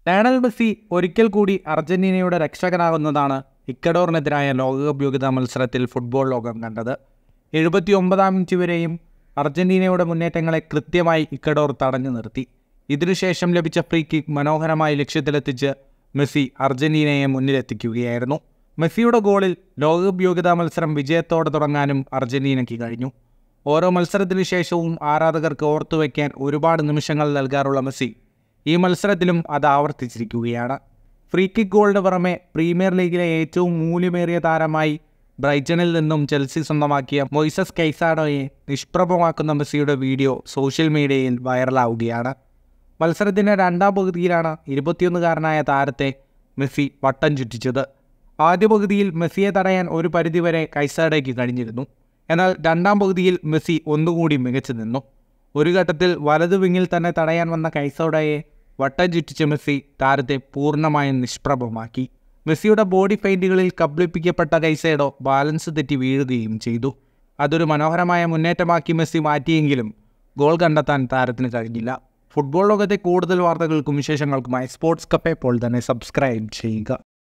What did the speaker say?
Lionel Messi ഒരിക്കൽ കൂടി അർജന്റീനയുടെ രക്ഷകനാകുന്നതാണ് ഇക്കഡോറിനെതിരായ ലോകകപ്പ് യോഗ്യതാ മത്സരത്തിൽ ഫുട്ബോൾ ലോകം കണ്ടത് എഴുപത്തി ഒമ്പതാം മിനിറ്റ് വരെയും അർജന്റീനയുടെ മുന്നേറ്റങ്ങളെ കൃത്യമായി ഇക്കഡോർ തടഞ്ഞു നിർത്തി ഇതിനുശേഷം ലഭിച്ച ഫ്രീ കിക്ക് മനോഹരമായി ലക്ഷ്യത്തിലെത്തിച്ച് മെസ്സി അർജന്റീനയെ മുന്നിലെത്തിക്കുകയായിരുന്നു മെസ്സിയുടെ ഗോളിൽ ലോകകപ്പ് യോഗ്യതാ മത്സരം വിജയത്തോടെ തുടങ്ങാനും അർജന്റീനയ്ക്ക് കഴിഞ്ഞു ഓരോ മത്സരത്തിനു ശേഷവും ആരാധകർക്ക് ഓർത്തുവയ്ക്കാൻ ഒരുപാട് നിമിഷങ്ങൾ നൽകാറുള്ള മെസ്സി ഈ മത്സരത്തിലും അത് ആവർത്തിച്ചിരിക്കുകയാണ് ഫ്രീ കിക്ക് ഗോളിന് പുറമെ പ്രീമിയർ ലീഗിലെ ഏറ്റവും മൂല്യമേറിയ താരമായി ബ്രൈറ്റണിൽ നിന്നും ചെൽസി സ്വന്തമാക്കിയ മൊയ്സസ് കൈസാഡോയെ നിഷ്പ്രഭമാക്കുന്ന മെസ്സിയുടെ വീഡിയോ സോഷ്യൽ മീഡിയയിൽ വൈറലാവുകയാണ് മത്സരത്തിൻ്റെ രണ്ടാം പകുതിയിലാണ് ഇരുപത്തിയൊന്നുകാരനായ താരത്തെ മെസ്സി വട്ടം ചുറ്റിച്ചത് ആദ്യ പകുതിയിൽ മെസ്സിയെ തടയാൻ ഒരു പരിധിവരെ കൈസാഡയ്ക്ക് കഴിഞ്ഞിരുന്നു എന്നാൽ രണ്ടാം പകുതിയിൽ മെസ്സി ഒന്നുകൂടി മികച്ചു നിന്നു ഒരു ഘട്ടത്തിൽ വലതു വിങ്ങിൽ തന്നെ തടയാൻ വന്ന കൈസോഡയെ വട്ടം ചുറ്റിച്ച മെസ്സി താരത്തെ പൂർണ്ണമായും നിഷ്പ്രഭമാക്കി മെസ്സിയുടെ ബോഡി ഫെയിൻറ്റുകളിൽ കബളിപ്പിക്കപ്പെട്ട കൈസേഡോ ബാലൻസ് തെറ്റി വീഴുകയും ചെയ്തു അതൊരു മനോഹരമായ മുന്നേറ്റമാക്കി മെസ്സി മാറ്റിയെങ്കിലും ഗോൾ കണ്ടെത്താൻ താരത്തിന് കഴിഞ്ഞില്ല ഫുട്ബോൾ ലോകത്തെ കൂടുതൽ വാർത്തകൾക്കും വിശേഷങ്ങൾക്കുമായി സ്പോർട്സ് കപ്പ് ഇപ്പോൾ തന്നെ സബ്സ്ക്രൈബ് ചെയ്യുക